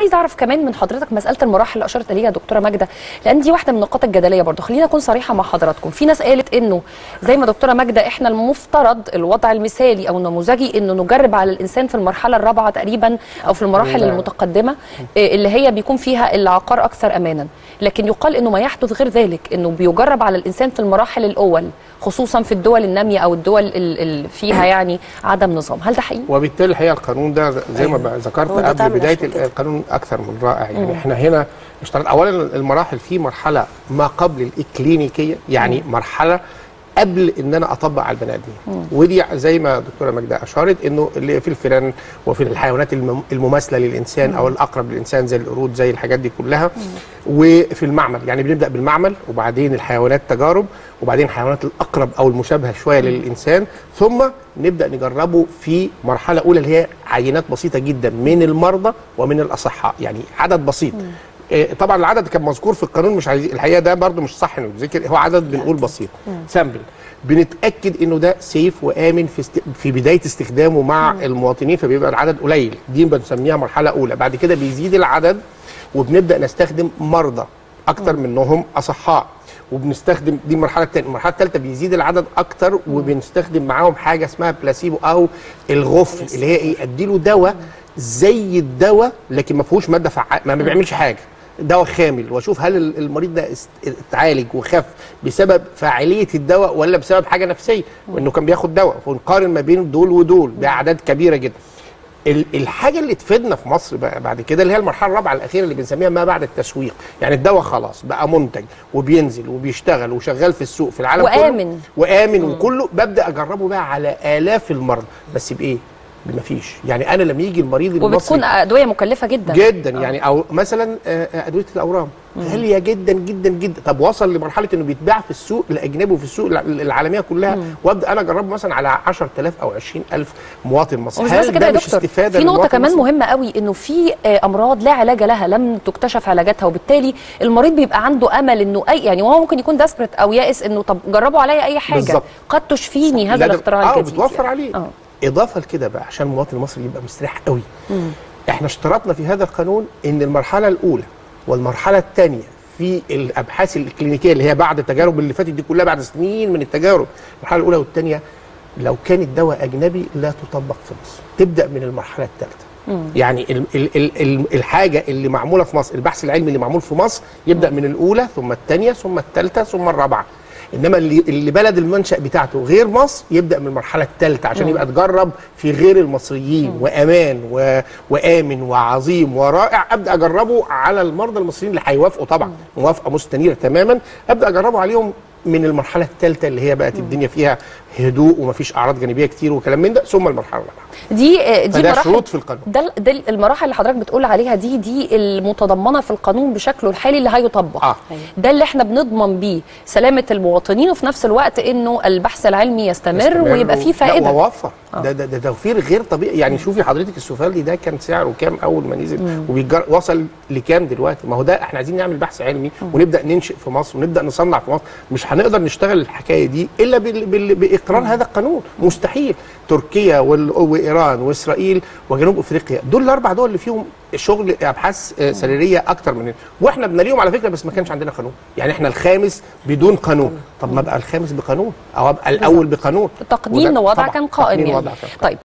عايز اعرف كمان من حضرتك مساله المراحل اللي اشارت اليها دكتوره ماجده لان دي واحده من النقاط الجدليه برضو خلينا اكون صريحه مع حضراتكم في ناس قالت انه زي ما دكتوره ماجده احنا المفترض الوضع المثالي او النموذجي انه نجرب على الانسان في المرحله الرابعه تقريبا او في المراحل نعم. المتقدمه إيه، اللي هي بيكون فيها العقار اكثر امانا لكن يقال انه ما يحدث غير ذلك انه بيجرب على الانسان في المراحل الاول خصوصا في الدول الناميه او الدول اللي فيها يعني عدم نظام هل ده حقيقي وبالتالي الحقيقه القانون ده زي ما أيوة. ذكرت هو ده قبل تعمل بدايه عشان كده. القانون اكثر من رائع يعني احنا هنا اشتغل اولا المراحل في مرحله ما قبل الاكلينيكيه يعني مرحله قبل ان انا اطبق على البني ادمين ودي زي ما دكتوره ماجده اشارت انه اللي في الفئران وفي الحيوانات الم- المماثله للانسان او الاقرب للانسان زي القرود زي الحاجات دي كلها وفي المعمل يعني بنبدا بالمعمل وبعدين الحيوانات تجارب وبعدين الحيوانات الاقرب او المشابهه شويه للانسان ثم نبدا نجربه في مرحله اولى اللي هي عينات بسيطه جدا من المرضى ومن الاصحاء يعني عدد بسيط إيه، طبعا العدد كان مذكور في القانون مش عايز الحقيقه ده برضو مش صح انه يتذكر هو عدد بنقول بسيط سامبل بنتاكد انه ده سيف وامن في است... في بدايه استخدامه مع المواطنين فبيبقى العدد قليل دي بنسميها مرحله اولى بعد كده بيزيد العدد وبنبدا نستخدم مرضى اكتر منهم اصحاء وبنستخدم دي المرحله الثانيه المرحله الثالثه بيزيد العدد اكتر وبنستخدم معاهم حاجه اسمها بلاسيبو او الغفل اللي هي ايه اديله دواء زي الدواء لكن ما فيهوش ماده فعال ما بيعملش حاجه دواء خامل واشوف هل ال- المريض ده است- اتعالج وخف بسبب فاعليه الدواء ولا بسبب حاجه نفسيه وانه كان بياخد دواء ونقارن ما بين دول ودول باعداد كبيره جدا ال- الحاجه اللي تفيدنا في مصر بقى بعد كده اللي هي المرحله الرابعه الاخيره اللي بنسميها ما بعد التسويق يعني الدواء خلاص بقى منتج وبينزل وبيشتغل وشغال في السوق في العالم وآمن. كله وامن وكله ببدا اجربه بقى على الاف المرضى بس بايه بما فيش يعني انا لما يجي المريض المصري وبتكون ادويه مكلفه جدا جدا يعني او مثلا آه، آه، ادويه الاورام غاليه جدا جدا جدا طب وصل لمرحله انه بيتباع في السوق الاجنبي وفي السوق الع- العالميه كلها وابدا انا اجربه مثلا على 10000 او 20000 مواطن مصري ومش هل بس كده ده يا مش دكتور استفاده في نقطه للمواطن كمان المصري؟ مهمه قوي انه في آه، امراض لا علاج لها لم تكتشف علاجاتها وبالتالي المريض بيبقى عنده امل انه اي يعني وهو ممكن يكون ديسبريت او يائس انه طب جربوا عليا اي حاجه بالظبط. قد تشفيني هذا لا ده- الاختراع اه الجديد بتوفر يعني. عليه اه اضافه لكده بقى عشان المواطن المصري يبقى مستريح قوي احنا اشترطنا في هذا القانون ان المرحله الاولى والمرحله الثانيه في الابحاث الكلينيكيه اللي هي بعد التجارب اللي فاتت دي كلها بعد سنين من التجارب المرحله الاولى والثانيه لو كان الدواء اجنبي لا تطبق في مصر تبدا من المرحله الثالثه يعني ال ال ال ال الحاجه اللي معموله في مصر البحث العلمي اللي معمول في مصر يبدا من الاولى ثم الثانيه ثم الثالثه ثم الرابعه انما اللي اللي بلد المنشا بتاعته غير مصر يبدا من المرحله الثالثه عشان يبقى تجرب في غير المصريين وامان و... وامن وعظيم ورائع ابدا اجربه على المرضى المصريين اللي هيوافقوا طبعا موافقه مستنيره تماما ابدا اجربه عليهم من المرحله الثالثه اللي هي بقت الدنيا فيها هدوء ومفيش اعراض جانبيه كتير وكلام من ده ثم المرحله الرابعه دي آه، دي فده مراحل شروط في القانون ده ده المراحل اللي حضرتك بتقول عليها دي دي المتضمنه في القانون بشكله الحالي اللي هيطبق آه. ده اللي احنا بنضمن بيه سلامه المواطنين وفي نفس الوقت انه البحث العلمي يستمر, يستمر ويبقى فيه لا، فائده ووفر ده, ده ده توفير غير طبيعي يعني شوفي حضرتك السوفالدي ده كان سعره كام اول ما نزل وبيجر وصل لكام دلوقتي ما هو ده احنا عايزين نعمل بحث علمي ونبدا ننشئ في مصر ونبدا نصنع في مصر مش هنقدر نشتغل الحكايه دي الا بال بال باقرار هذا القانون مستحيل تركيا وال- وايران واسرائيل وجنوب افريقيا دول الاربع دول اللي فيهم شغل ابحاث آه، سريريه اكتر من واحنا بنليهم على فكره بس ما كانش عندنا قانون يعني احنا الخامس بدون قانون طب ما ابقى الخامس بقانون او ابقى الاول بقانون تقديم وده وضع طبعاً كان قائم تقديم يعني وضع كان قائم. طيب